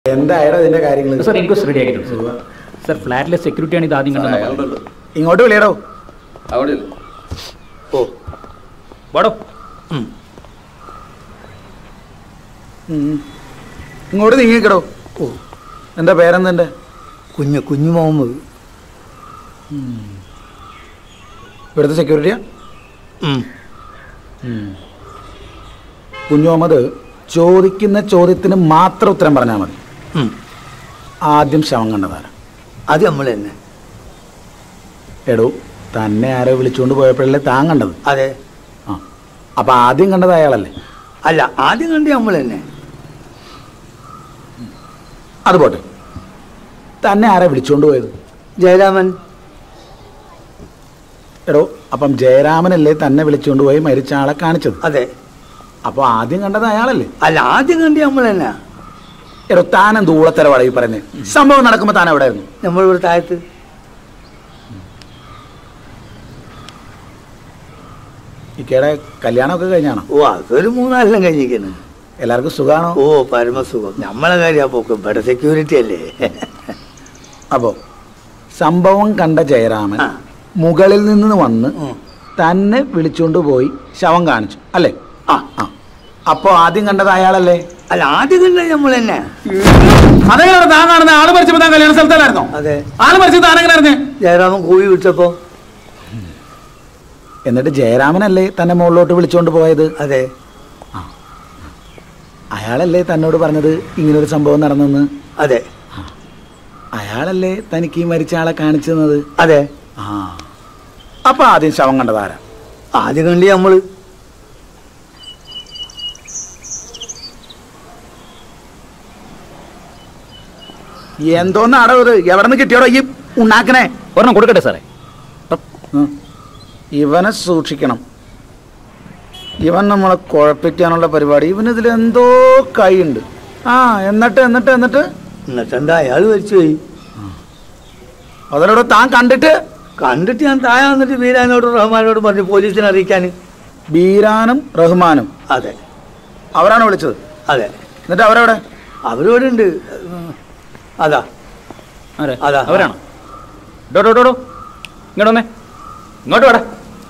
എന്തായാലും ഇതിന്റെ കാര്യങ്ങൾ സാർ ഇൻക്വസ്റ്റ് റെഡി ആക്കിയിട്ടുണ്ട് സാർ സാർ ഫ്ലാറ്റിലെ സെക്യൂരിറ്റിയാണ് ഇത് ആദ്യം കണ്ടത് അയാളുണ്ടല്ലോ ഇങ്ങോട്ട് വിളിയടോ അവിടെ ഓ വാടോ ഉം. ഇങ്ങോട്ട് നീങ്ങിക്കടോ ഓ എന്താ പേരെന്തെന്റെ കുഞ്ഞ് കുഞ്ഞു മുഹമ്മദ് ഇവിടുത്തെ സെക്യൂരിറ്റിയാ ഉം. കുഞ്ഞു മുഹമ്മദ് ചോദിക്കുന്ന ചോദ്യത്തിന് മാത്രം ഉത്തരം പറഞ്ഞാൽ മതി ഉം. ആദ്യം ശവം കണ്ടതാരാ അത് നമ്മൾ തന്നെ എടോ തന്നെ ആരോ വിളിച്ചുകൊണ്ട് പോയപ്പോഴല്ലേ താൻ കണ്ടത് അതെ ആ അപ്പൊ ആദ്യം കണ്ടത് അയാളല്ലേ അല്ല ആദ്യം കണ്ട് നമ്മൾ തന്നെ അത് പോട്ടെ തന്നെ ആരാ വിളിച്ചുകൊണ്ട് പോയത് ജയരാമൻ എടോ അപ്പം ജയരാമനല്ലേ തന്നെ വിളിച്ചുകൊണ്ട് പോയി മരിച്ച ആളെ കാണിച്ചത് അതെ അപ്പൊ ആദ്യം കണ്ടത് അയാളല്ലേ അല്ല ആദ്യം കണ്ട് നമ്മൾ തന്നെ എടോ താൻ എന്ത് ഊളത്തരവാടാ ഈ പറയുന്നത് സംഭവം നടക്കുമ്പോ താൻ എവിടെ ആയിരുന്നു നമ്മൾ ഇവിടെ താഴത്ത് ഇക്കയുടെ കല്യാണമൊക്കെ കഴിഞ്ഞാണോ ഓ അതൊരു മൂന്നാലെല്ലാം കഴിഞ്ഞിരിക്കുന്നു എല്ലാവർക്കും സുഖാണോ ഓ പരമസുഖം നമ്മളെ കാര്യം പോക്കും ഇവിടെ സെക്യൂരിറ്റി അല്ലേ അപ്പോ സംഭവം കണ്ട ജയരാമൻ ആ. മുകളിൽ നിന്ന് വന്ന് ഉം. തന്നെ വിളിച്ചുകൊണ്ട് പോയി ശവം കാണിച്ചു അല്ലേ ആ ആ അപ്പോ ആദ്യം കണ്ടത് അയാളല്ലേ അല്ല ആദ്യം കണ്ടത് നമ്മൾ തന്നെ അതെങ്ങനെ താൻ കാണുന്ന ആള് മരിച്ചപ്പോ താൻ കല്യാണ സ്ഥലത്തല്ലായിരുന്നോ അതെ ആള് മരിച്ചത് താൻ എങ്ങനെ അറിഞ്ഞേ ജയരാമൻ കൂവി വിളിച്ചപ്പോ എന്നിട്ട് ജയരാമനല്ലേ തന്നെ മുകളിലോട്ട് വിളിച്ചുകൊണ്ട് പോയത് അതെ അയാളല്ലേ തന്നോട് പറഞ്ഞത് ഇങ്ങനൊരു സംഭവം നടന്നെന്ന് അതെ അയാളല്ലേ തനിക്ക് ഈ മരിച്ച ആളെ കാണിച്ചു തന്നത് അതെ ആ അപ്പൊ ആദ്യം ശവം കണ്ടതാരാ ആദ്യം കണ്ടി നമ്മള് എന്തോന്നാടോ ഇത് എവിടെ നിന്ന് കിട്ടിയോടോ ഈ ഉണ്ടാക്കണേ ഒരെണ്ണം കൊടുക്കട്ടെ സാറേ ഉം. ഇവനെ സൂക്ഷിക്കണം ഇവൻ നമ്മളെ കുഴപ്പിക്കാനുള്ള പരിപാടി ഇവനിതിൽ എന്തോ കൈയുണ്ട് ആ എന്നിട്ട് എന്നിട്ട് എന്നിട്ട് എന്നിട്ട് എന്താ അയാൾ മരിച്ചുപോയി അതിലൂടെ താൻ കണ്ടിട്ട് കണ്ടിട്ട് ഞാൻ താഴെ വന്നിട്ട് വീരാനോട് റഹ്മാനോട് പറഞ്ഞു പോലീസിനെ അറിയിക്കാൻ ബീരാനും റഹ്മാനും അതെ അവരാണ് വിളിച്ചത് അതെ എന്നിട്ട് അവരെവിടെ അവരോട് ഉണ്ട് അതാ ആരെ അതാ. അവരാണോ ഡോ ഡോ ഡോ ഡോ ഇങ്ങോട്ട് വന്നേ ഇങ്ങോട്ട് വേടാ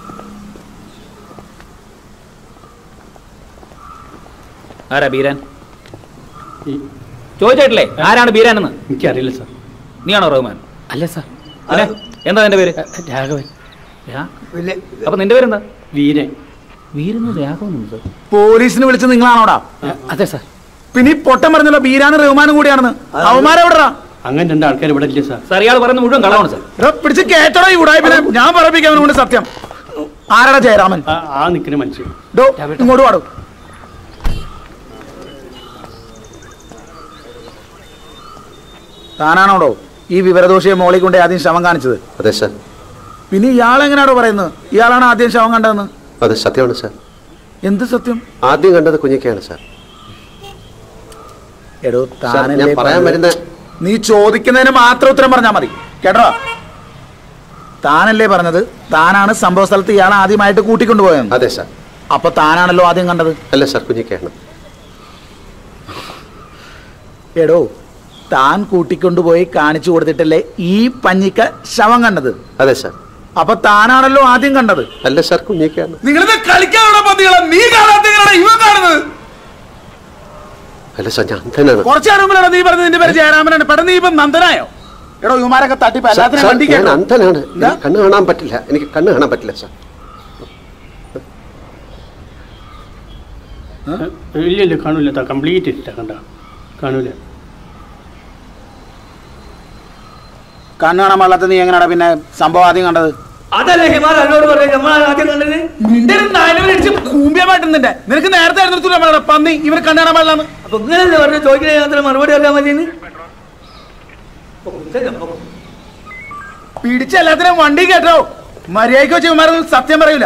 ആരാ ബീരാൻ ചോദിച്ചിട്ടില്ലേ ആരാണ് ബീരാൻ എന്ന് എനിക്കറിയില്ല സാർ നീയാണോ റഹ്മാൻ അല്ല സാർ അല്ലേ എന്താ നിന്റെ പേര് രാഘവൻ രാ- വലിയ അപ്പൊ നിന്റെ പേരെന്താ വീരൻ വീരെന്ന് രാഘവൻ സാർ പോലീസിന് വിളിച്ച് നിങ്ങളാണോടാ അതെ സാർ പിന്നെ ഈ പൊട്ടം പറഞ്ഞല്ലോ ബീരാനും റഹ്മാനും കൂടിയാണെന്ന് അവന്മാരെവിടാ അങ്ങനെ രണ്ട് ആൾക്കാർ ഇവിടെ ഇല്ല സാർ സാർ ഇയാൾ പറയുന്നത് മുഴുവൻ കള്ളമാണ് സാർ എടാ, പിടിച്ച് കേട്ടോടാ ഈ ഉടായ്പിനെ ഞാൻ പറപ്പിക്കാൻ കൊണ്ട് സത്യം ആരാടാ ജയരാമൻ ആ- ആ നിൽക്കുന്ന മനുഷ്യൻ ഡോ ഇങ്ങോട്ട് പാടും താനാണോടോ ഈ വിവരദോഷിയെ മോളിൽ കൊണ്ട് ആദ്യം ശവം കാണിച്ചത് അതെ സാർ പിന്നെ ഇയാൾ എങ്ങനെയാണോ പറയുന്നത് ഇയാളാണ് ആദ്യം ശവം കണ്ടതെന്ന് അത് സത്യമാണ് സാർ എന്ത് സത്യം ആദ്യം കണ്ടത് കുഞ്ഞിക്കയാണ് സാർ എടോ സാർ, ഞാൻ താനല്ലേ പറയാൻ പറഞ്ഞത്? വരുന്ന നീ ചോദിക്കുന്നതിന് മാത്രം ഉത്തരം പറഞ്ഞാൽ മതി കേട്ടോ താനല്ലേ പറഞ്ഞത് താനാണ് സംഭവ സ്ഥലത്ത് ഇയാളെ ആദ്യമായിട്ട് കൂട്ടിക്കൊണ്ടുപോയെന്ന് അതെ സാർ അപ്പൊ താനാണല്ലോ ആദ്യം കണ്ടത് അല്ല സാർ കുഞ്ഞിക്കയാണ് എടോ താൻ കൂട്ടിക്കൊണ്ടുപോയി കാണിച്ചു കൊടുത്തിട്ടല്ലേ ഈ പഞ്ഞിക്ക ശവം കണ്ടത് അതെ സാർ അപ്പൊ താനാണല്ലോ ആദ്യം കണ്ടത് അല്ല സാർ കുഞ്ഞിക്കയാണ് നിങ്ങളിത് കളിക്കാനുള്ള പന്തികളെ നീ കാണാത്ത ഇവൻ കാണുന്നത് അല്ല സാർ ഞാൻ അന്ധനാണ് കുറച്ചു നേരം മുമ്പിലാണ് നീ പറഞ്ഞത് നിന്റെ പേര് ജയരാമനാണ് പെട്ടെന്ന് നീ ഇപ്പൊ നന്ദനായോ എടോ ഇവന്മാരൊക്കെ തട്ടിപ്പ് സാർ, എല്ലാത്തിനും സാർ, വണ്ടി ഞാൻ കേട്ടോ അന്ധനാണ് എന്താ? എനിക്ക് കണ്ണ് കാണാൻ പറ്റില്ല എനിക്ക് കണ്ണ് കാണാൻ പറ്റില്ല സാർ ഇല്ല ഇല്ല കാണൂല കംപ്ലീറ്റ് ഇല്ല കണ്ട കാണൂല കണ്ണ് കാണാൻ പാടില്ലാത്ത നീ എങ്ങനെയാടാ പിന്നെ സംഭവം ആദ്യം കണ്ടത് അതല്ലേ ഹിമാൽ എന്നോട് പറഞ്ഞു നമ്മൾ ആദ്യം കണ്ടത് നിന്റെ നാലുപേരടിച്ച് കൂമ്പിയമായിട്ടുന്നുണ്ട് നിനക്ക് നേരത്തെ ആയിരുന്നു പന്നി ഇവര് കണ്ണ് കാണാൻ പാടില്ലാന്ന് അപ്പൊ ഇങ്ങനല്ലേ പറഞ്ഞു ചോദിക്കുന്ന യാത്ര മറുപടി അറിയാൻ മതിയെന്ന് പിടിച്ച എല്ലാത്തിനും വണ്ടി കേട്ടോ മര്യാദയ്ക്ക് വെച്ച് ഇവന്മാരൊന്നും സത്യം പറയൂല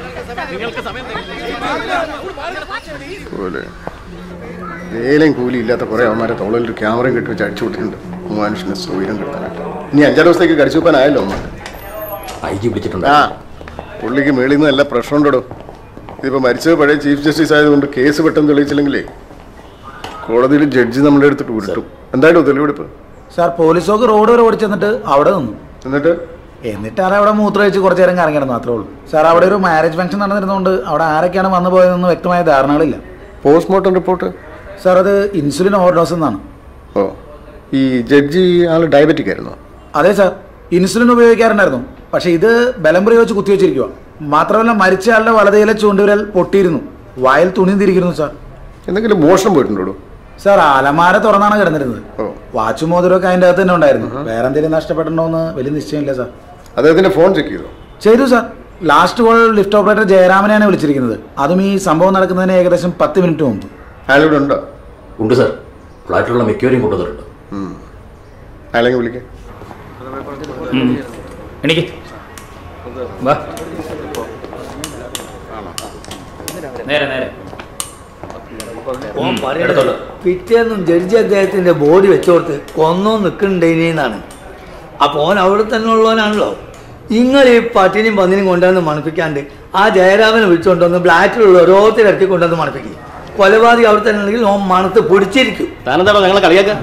പോലെ വേലയും കൂലിയില്ല ഇല്ലാത്ത കുറേ അവന്മാരെ തോളിൽ ഒരു ക്യാമറയും കെട്ടി വെച്ച് അടിച്ചു വിട്ടിട്ടുണ്ട് മനുഷ്യനെ സൗകര്യം കിട്ടാനായിട്ട് ഇനി അഞ്ചാറ് ദിവസത്തേക്ക് കടിച്ചു വെക്കാനായല്ലോ അമ്മ ഐ ജി വിളിച്ചിട്ടുണ്ട് ആ പുള്ളിക്ക് മേളിൽ നിന്ന് നല്ല പ്രശ്നം ഉണ്ടോ ഇതിപ്പോൾ മരിച്ചത് പഴയ ചീഫ് ജസ്റ്റിസ് ആയതുകൊണ്ട് കേസ് പെട്ടെന്ന് തെളിയിച്ചില്ലെങ്കിലേ കോടതിയിൽ ജഡ്ജി നമ്മളെ എടുത്തിട്ട് ഉരുട്ടും എന്തായാലും തെളിവെടുപ്പ് സാർ പോലീസൊക്കെ റോഡ് വരെ ഓടിച്ചെന്നിട്ട് അവിടെ നിന്നു എന്നിട്ട് എന്നിട്ട് അത് അവിടെ മൂത്രമൊഴിച്ച് കുറച്ച് നേരം കറങ്ങിയിരുന്നു മാത്രമേ ഉള്ളൂ സാർ അവിടെ ഒരു മാരേജ് ഫംഗ്ഷൻ നടന്നിരുന്നതുകൊണ്ട് അവിടെ ആരൊക്കെയാണ് വന്നു പോയതെന്ന് വ്യക്തമായ ധാരണകളില്ല പോസ്റ്റ്മോർട്ടം റിപ്പോർട്ട് സാർ അത് ഇൻസുലിൻ ഓവർഡോസ് എന്നാണ് ഓ ഈ ജഡ്ജി ആൾ ഡയബറ്റിക് ആയിരുന്നോ അതെ സാർ ഇൻസുലിൻ ഉപയോഗിക്കാറുണ്ടായിരുന്നു പക്ഷെ ഇത് ബലം പ്രയോഗിച്ച് കുത്തിവെച്ചിരിക്കുക മാത്രമല്ല മരിച്ച ആളുടെ വലതയിലെ ചൂണ്ടുവിരൽ പൊട്ടിയിരുന്നു വായിൽ തുണി തിരിക്കുന്നു സാർ എന്തെങ്കിലും മോഷണം പോയിട്ടുണ്ടോ സാർ അലമാര തുറന്നാണ് കിടന്നിരുന്നത് ഓ വാച്ചും മോതിരമൊക്കെ അതിൻ്റെ അകത്ത് തന്നെ ഉണ്ടായിരുന്നു വേറെ എന്തെങ്കിലും നഷ്ടപ്പെട്ടിട്ടുണ്ടോ എന്ന് വലിയ നിശ്ചയമില്ല സാർ അദ്ദേഹത്തിന്റെ ഫോൺ ചെക്ക് ചെയ്തോ ചെയ്തു sir last call lift operator ജയരാമനെയാണ് വിളിച്ചിരിക്കുന്നത് അതും ഈ സംഭവം നടക്കുന്നതിന് ഏകദേശം പത്ത് മിനിറ്റ് മുമ്പ് അയാളിവിടെ ഉണ്ടോ ഉണ്ട് സാർ ഫ്ലാറ്റിലുള്ള മിക്കവരെയും കൊണ്ടുവന്നിട്ടുണ്ട് അയാളെങ്കിൽ വിളിക്കാം എണീക്ക് വാ നേരെ നേരെ ഓൻ പറയണത് എടുത്തോളൂ. പിറ്റേന്നും ജഡ്ജി അദ്ദേഹത്തിന്റെ ബോഡി വെച്ചോർത്ത് കൊന്നോ നിൽക്കണ്ടേനാണ് അപ്പൊ ഓൻ അവിടെ തന്നെ ഉള്ളവനാണല്ലോ നിങ്ങൾ ഈ പട്ടിനെയും പന്നിനെയും കൊണ്ടുവന്ന് മണപ്പിക്കാണ്ട് ആ ജയരാമനെ വിളിച്ചുകൊണ്ടുവന്ന് ബ്ലാറ്റിലുള്ള ഓരോരുത്തർ ഇറക്കി കൊണ്ടുവന്ന് മണപ്പിക്കും കൊലപാതകം അവിടെ തന്നെ ഉണ്ടെങ്കിൽ ഓൻ മണത്ത് പിടിച്ചിരിക്കും താനെന്താണോ ഞങ്ങളെ കളിയാക്കാൻ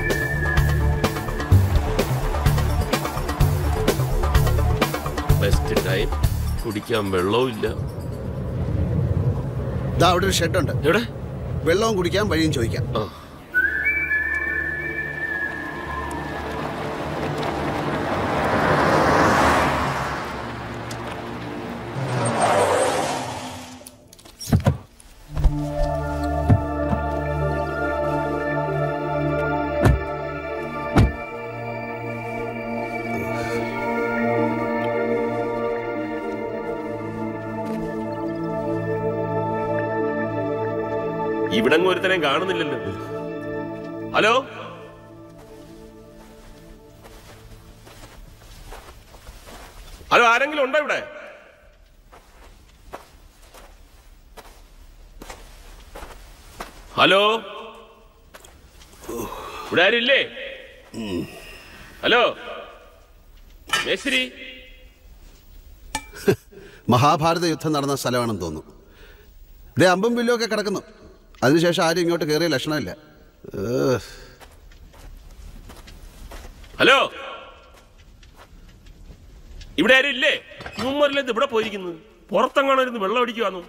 ബെസ്റ്റ് ടൈം കുടിക്കാൻ വെള്ളവും ഇല്ല ദാ അവിടെ ഒരു ഷെഡുണ്ട് എവിടെ വെള്ളവും കുടിക്കാൻ വഴിയും ചോദിക്കാം ആ ഇവിടെ ഒരുത്തനെയും കാണുന്നില്ലല്ലോ ഹലോ ഹലോ ആരെങ്കിലും ഉണ്ടോ ഇവിടെ ഹലോ ഇവിടെ ആരും ഇല്ലേ ഹലോ മേശ്രി മഹാഭാരത യുദ്ധം നടന്ന സ്ഥലമാണെന്ന് തോന്നുന്നു ഇതേ അമ്പും വില്ലും ഒക്കെ കിടക്കുന്നു അതിനുശേഷം ആരും ഇങ്ങോട്ട് കയറിയ ലക്ഷണമില്ല ഏഹ്. ഹലോ ഇവിടെ ആരും ഇല്ലേ ഇവന്മാരിലെന്ത് ഇവിടെ പോയിരിക്കുന്നത് പുറത്തെങ്ങാണോ ഇരുന്ന് വെള്ളം അടിക്കുവാന്നു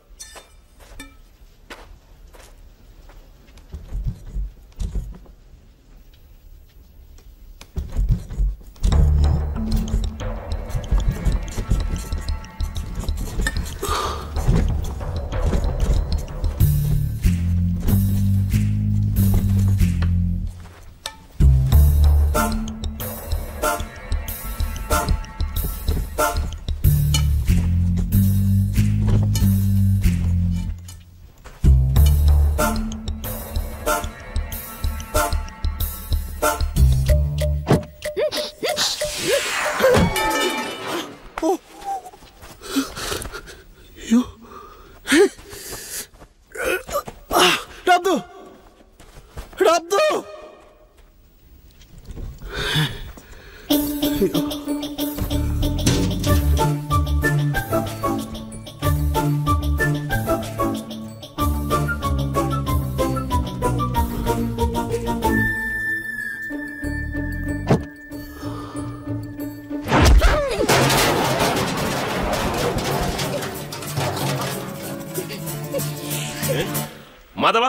എടാ അബ്ദു എടാ അബ്ദു മാധവ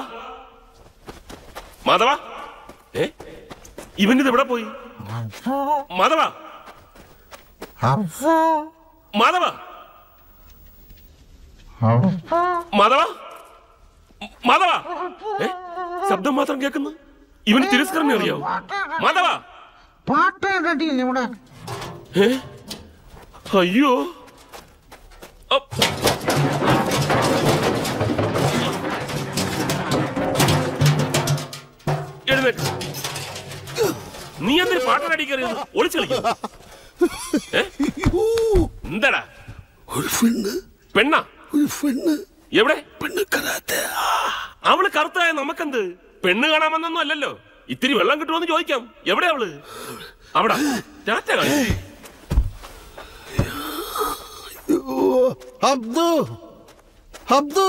മാധവ ഏ ഇവനിത് എവിടെ പോയി മാധവ മാധവ മാധവ മാധവ ഏ ശബ്ദം മാത്രം കേൾക്കുന്നു ഇവന് തിരസ്കരണം അറിയാവോ മാധവ ഏ അയ്യോ അപ്പ്. എഴുന്നേറ്റ് നീ എന്തിന് പാട്ടടി കയറിയത് ഒളിച്ചു കളിക്കും എന്താടാ ഒരു പെണ്ണ് പെണ്ണാ ഒരു പെണ്ണ് എവിടെ പെണ്ണ് കരാത്തെ അവള് കറുത്തായ നമുക്കെന്ത് പെണ്ണ് കാണാമെന്നൊന്നും അല്ലല്ലോ ഇത്തിരി വെള്ളം കിട്ടുമെന്ന് ചോദിക്കാം എവിടെ അവള് അവിടെ ടാറ്റ കാണിച്ചു അബ്ദു അബ്ദു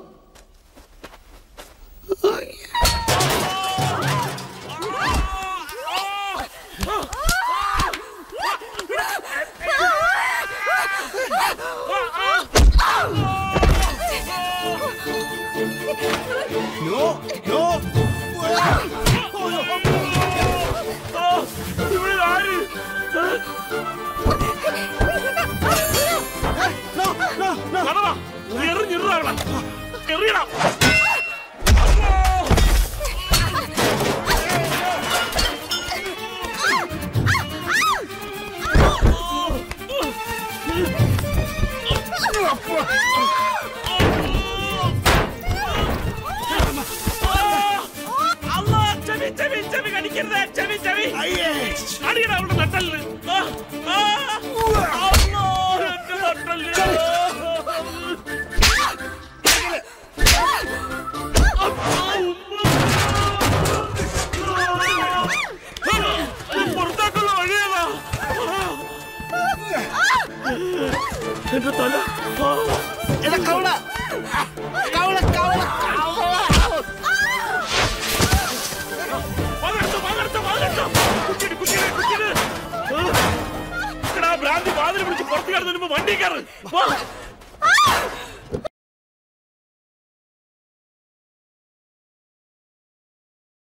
ഇവിടെ ആര് കടവാ എറിഞ്ഞിടാ എറിയടാ അല്ലാ, ചെവി, ചെവി, ചെവി കടിക്കരുത്. ചെവി, ചെവി. അടിയടാ അവളുടെ നട്ടലിന്. ആ, ആ. അല്ലാ, എന്റെ നട്ടല്. പുറത്തേക്കുള്ള വഴിയേതാ എന്റെ തല പകർത്ത്, പകർത്ത്, പകർത്ത്. കുത്തിയിട്, കുത്തിയിട്, കുത്തിയിട്. ആ. എടാ, ഭ്രാന്തി വാതിൽ പിടിച്ച് പുറത്ത് കയറുന്നതിന് മുമ്പ് വണ്ടി കയറ് വാ.